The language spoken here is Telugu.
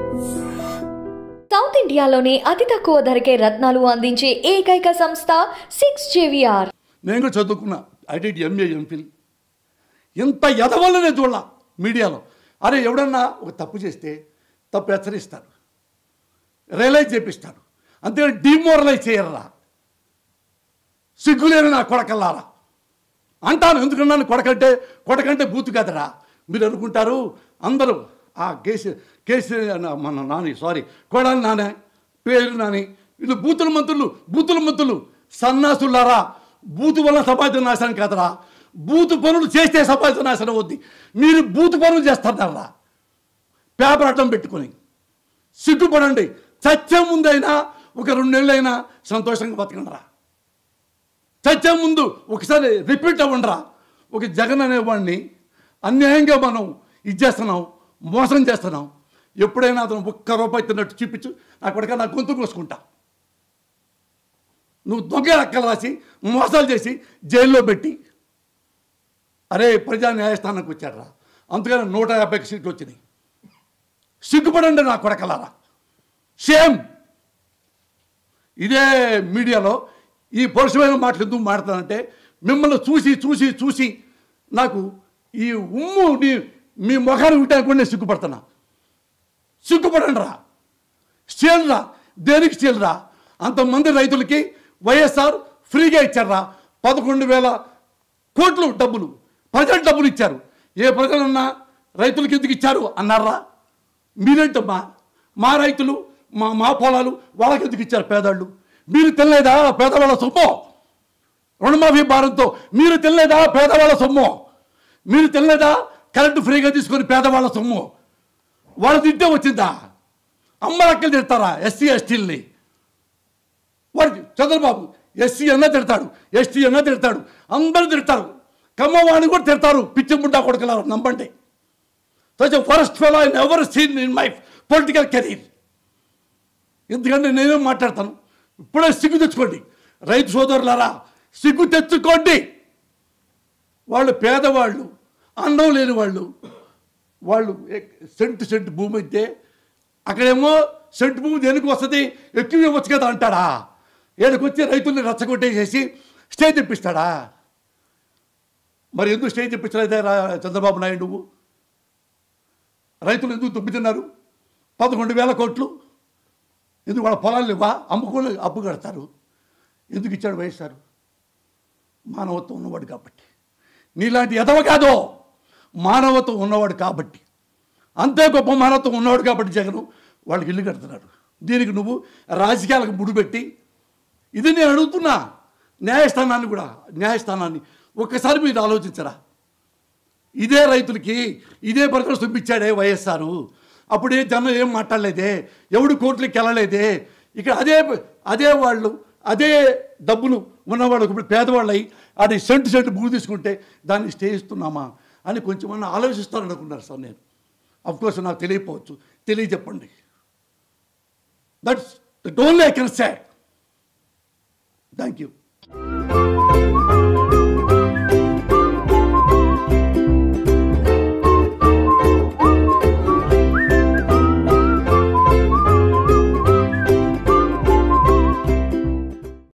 సౌత్ ఇండియాలోనే అతి తక్కువ ధరకే రత్నాలు అందించే ఏకైక సంస్థ సిక్స్ జేవిఆర్ నేను కూడా చదువుకున్నా ఐటీ ఎంఏ ఎంఫిల్ ఇంత ఎదవల్ల నేను చూడాల మీడియాలో అరే ఎవడన్నా ఒక తప్పు చేస్తే తప్పు హెచ్చరిస్తారు రియలైజ్ చేపిస్తారు అంతేగాని డిమోరలైజ్ చేయర్రా సిగ్గులేని నా కొడకల్లారా అంటాను ఎందుకన్నాను కొడకంటే కొడకంటే బూతు కదరా మీరు అనుకుంటారు అందరూ ఆ కేసు కేసు మన నాని సారీ కొడాలి నానే పేరు నాని వీళ్ళు బూతుల మంత్రులు బూతుల మంత్రులు సన్నాసులారా బూతు వల్ల సమాజం నాశనం కాదరా బూతు పనులు చేస్తే సమాజం నాశనం అవుద్ది మీరు బూతు పనులు చేస్తున్నారా పేపర్ అడ్డం పెట్టుకొని సిగ్గుపడండి చచ్చే ముందైనా ఒక రెండు నెలలైనా సంతోషంగా బతకండిరా చచ్చే ముందు ఒకసారి రిపీట్ అవ్వండిరా ఒక జగన్ అనేవాడిని అన్యాయంగా మనం ఇచ్చేస్తున్నాం మోసం చేస్తున్నాం ఎప్పుడైనా అతను ఒక్క రూపాయి తిన్నట్టు చూపించు నా కొడుక నా గొంతు కోసుకుంటా నువ్వు దొంగ లెక్కలు రాసి మోసాలు చేసి జైల్లో పెట్టి అరే ప్రజా న్యాయస్థానానికి వచ్చాడరా అందుకని నూట యాభై సీట్లు వచ్చినాయి సిగ్గుపడండి నా కొడకలారా సేమ్ ఇదే మీడియాలో ఈ పరుషమైన మాటలు ఎందుకు మాడతానంటే మిమ్మల్ని చూసి చూసి చూసి నాకు ఈ ఉమ్ము నీ మీ మొఖాన్ని ఉంటాను కూడా నేను సిగ్గుపడుతున్నా సిగ్గుపడండి రా స్టీల్రా దేనికి స్టీల్రా అంతమంది రైతులకి వైఎస్ఆర్ ఫ్రీగా ఇచ్చారా పదకొండు వేల కోట్లు డబ్బులు ప్రజలు డబ్బులు ఇచ్చారు ఏ ప్రజలన్నా రైతులకి ఎందుకు ఇచ్చారు అన్నారా మీరేంటమ్మా మా రైతులు మా మా పొలాలు వాళ్ళకి ఎందుకు ఇచ్చారు పేదవాళ్ళు మీరు తినలేదా పేదవాళ్ళ సొమ్ము రుణమాఫీ భారంతో మీరు తినలేదా పేదవాళ్ళ సొమ్ము మీరు తినలేదా కరెంటు ఫ్రీగా తీసుకొని పేదవాళ్ళ సొమ్ము వాళ్ళు తింటే వచ్చిందా అమ్మ లెక్కలు తిడతారా ఎస్సీ ఎస్టీలని వాడికి చంద్రబాబు ఎస్సీ అన్న తిడతాడు ఎస్టీ అన్న తిడతాడు అందరూ తిడతారు కమ్మవాడిని కూడా తిడతారు పిచ్చి ముడ్డా కొడుకులారు నమ్మండి such first fellow I ever seen in my political career ఎందుకంటే నేనేం మాట్లాడతాను ఇప్పుడే సిగ్గు తెచ్చుకోండి రైతు సోదరులారా సిగ్గు తెచ్చుకోండి వాళ్ళు పేదవాళ్ళు అన్నం లేని వాళ్ళు వాళ్ళు ఎక్- సెంటు సెంటు భూమి అయితే అక్కడేమో సెంటు భూమి దేనికి వస్తుంది ఎక్కువ ఇవ్వచ్చు కదా అంటాడా ఏడకి వచ్చి రైతుల్ని రచ్చగొట్టేసేసి స్టే తెప్పిస్తాడా మరి ఎందుకు స్టే తెప్పించలేదే రా చంద్రబాబు నాయుడు నువ్వు రైతులు ఎందుకు దుబ్బుతున్నారు పదకొండు వేల కోట్లు ఎందుకు వాళ్ళ పొలాలు ఇవ్వా అమ్ముకొని అప్పు కడతారు ఎందుకు ఇచ్చాడు వైఎస్ఆర్ మానవత్వం ఉన్నవాడు కాబట్టి నీలాంటి ఎదవ కాదో మానవత్వం ఉన్నవాడు కాబట్టి అంతే గొప్ప మానవత్వం ఉన్నవాడు కాబట్టి జగను వాళ్ళకి ఇల్లు కడుతున్నాడు దీనికి నువ్వు రాజకీయాలకు ముడిపెట్టి ఇది నేను అడుగుతున్నా న్యాయస్థానాన్ని కూడా న్యాయస్థానాన్ని ఒక్కసారి మీరు ఆలోచించరా ఇదే రైతులకి ఇదే ప్రజలు చూపించాడే వైఎస్ఆర్ అప్పుడే జనం ఏం మాట్లాడలేదే ఎవడు కోర్టులకు వెళ్ళలేదే ఇక్కడ అదే అదే వాళ్ళు అదే డబ్బులు ఉన్నవాళ్ళు ఇప్పుడు పేదవాళ్ళు అయ్యి అది సెంటు సెంటు భూమి తీసుకుంటే దాన్ని స్టే ఇస్తున్నామా అని కొంచెం ఆలోచిస్తారనుకున్నారు సార్ నేను కోర్స్ నాకు తెలియకపోవచ్చు తెలియజెప్పండి that's that only I can say thank you